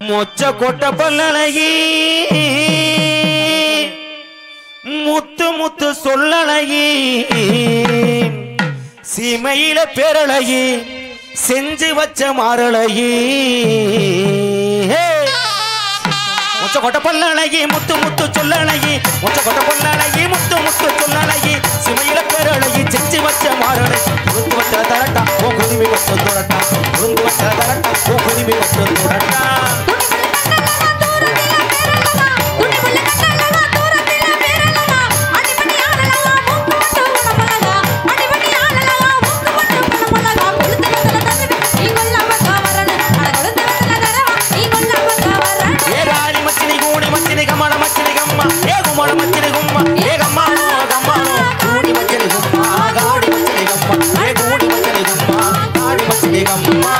மொச்ச கொட்ட பல்லழகி முத்து முத்து சொல்லழகி சீமையில பேரழகி செஞ்சு வச்ச மாரழகி ஹே! மொச்ச கொட்ட பல்லழகி முத்து முத்து சொல்லழகி மொச்ச கொட்ட பல்லழகி முத்து முத்து சொல்லழகி சிமையில பேரழகி செஞ்சு வச்ச மாரழகி உளுந்து வச்ச தரட்டா ஓ குருமி வச்ச துரட்டா உளுந்து வச்ச தரட்டா ஓ குருமி வச்ச துரட்டா ஏ காளி மச்சினி கூடி மச்சினி கம்மட மச்சினி கம்மா ஏ கும்மட மச்சினி கும்மா ஏ கம்மா கம்மா கூடி மச்சினி கும்மா காடி மச்சினி கம்மா ஏ கூடி மச்சினி கும்மா காடி மச்சினி கம்மா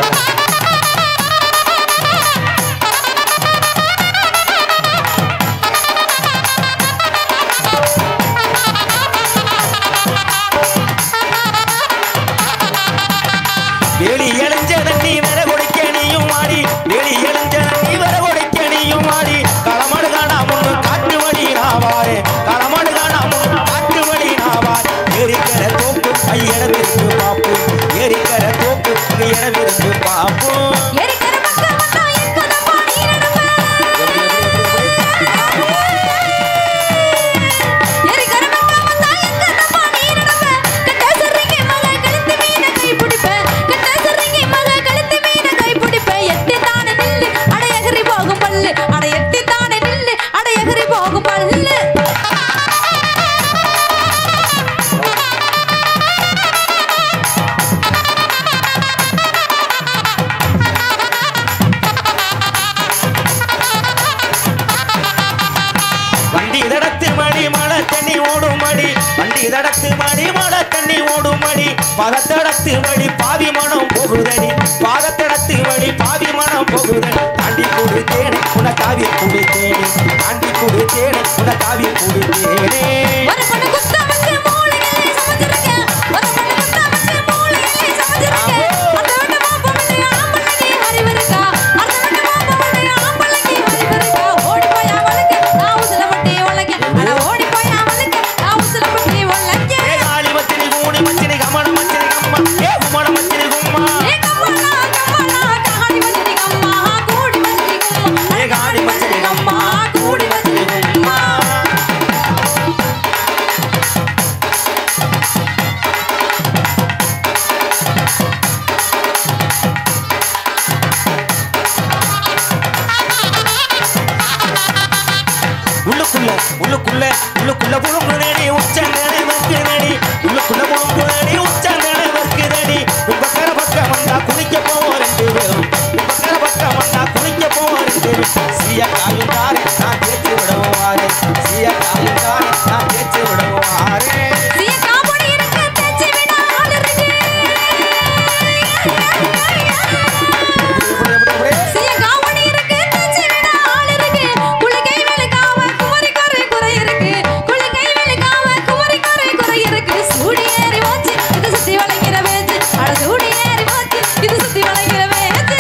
வேலி எழிஞ்ச தண்ணி வர கொடுக்க நீயும் மாடி வேலி எழிஞ்ச தண்ணி வர கொடுக்க நீயும் மாடி களமடு காணா முன்னு காட்டு வழி நாவாரே களமடு காணா முன்னு காட்டு வழி நாவார் எரிக்கிற தோப்பு கையிடமிருந்து பாப்பு எரிக்கிற தோப்பு கையிடமிருந்து பாப்பு அட எட்டி தானே நில்லு அட எகிரி போகும் பல்லு வண்டி தடத்து மடி மழை தண்ணி ஓடும் மடி வண்டி தடத்து மடி மழை தண்ணி ஓடும் மடி பதத்தடத்து மடி பாதி மனம் போகுதடி பாதத்தடத்து மடி பாதி மனம் போகுதடி தாண்டி கொடுத்தேனே உன காவி கொடுத்தேனே தாண்டி கொடுத்தேனே உன காவி கொடுத்தேனே ஒரு பொண்ணு குத்த வச்சு மூளையிலே சமைச்சிருக்கேன். ஒரு பொண்ணு குத்த வச்சு மூளையிலே சமைச்சிருக்கேன். அந்த வீட்டு மாப்பிள்ளை ஆம்பளைக்கு அறிவு இருக்கா? அந்த வீட்டு மாப்பிள்ளை ஆம்பளைக்கு அறிவு இருக்கா? ஓடி போய் அவளுக்கு நான் உசுல பட்டி உலக. அட ஓடி போய் அவளுக்கு நான் உசுல பட்டி உலக. ஏ காளி மச்சினி கூணி மச்சினி கமட மச்சினி கம்மா ஏ குமட மச்சினி கும்மா ஏ கம்மாளா, கம்மாளா, காடி மச்சினி கம்மா, கூடி மச்சினி கம்மா. ஏ காளி மச்சினி கம்மா கூடி மச்சினி கும்மா உள்ளுக்குள்ள உள்ளுக்குள்ள உள்ளுக்குள்ள புழுங்கு நடி உச்சங்கனை வர்க்கு நடி உள்ளுக்குள்ள புழுங்கு நடி உச்சங்கனை வர்க்கு நடி பக்கர பக்கம் வந்தா குளிக்க போவோம் ரெண்டு பேரும் பக்கர பக்கம் வந்தா குளிக்க போவோம் ரெண்டு பேரும் சீய காயுங்காரே நான் தேய்ச்சி விடுவாரே சீய காயுங்காரே நான் தேய்ச்சி விடுவாரே சீய காம்பொடி இருக்கு, தேய்ச்சி விட ஆள் இருக்கு. சீய காம்பொடி இருக்கு, தேய்ச்சி விட ஆள் இருக்கு. குளிக்கை வெளுக்காம குமரி குறை குறை இருக்கு. குளிக்கை வெளுக்காம குமரி குறை குறை இருக்கு. சூடி ஏறி போச்சு, இது சுத்தி வளைக்கிற பேச்சு. அட சூடி ஏறி போச்சு, இது சுத்தி வளைக்கிற பேச்சு.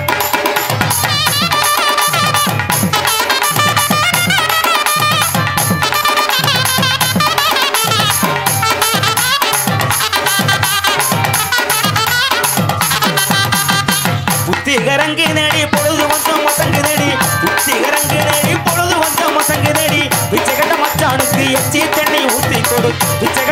புத்தி கரங்கு நடி பொழுது கொஞ்சம் மசங்கு நடி புத்தி கரங்கு நடி பொழுது கொஞ்சம் மசங்கு நடி பிச்சை கட்ட மச்சானுக்கு எச்சி தண்ணி ஊத்தி கொடு பிச்சை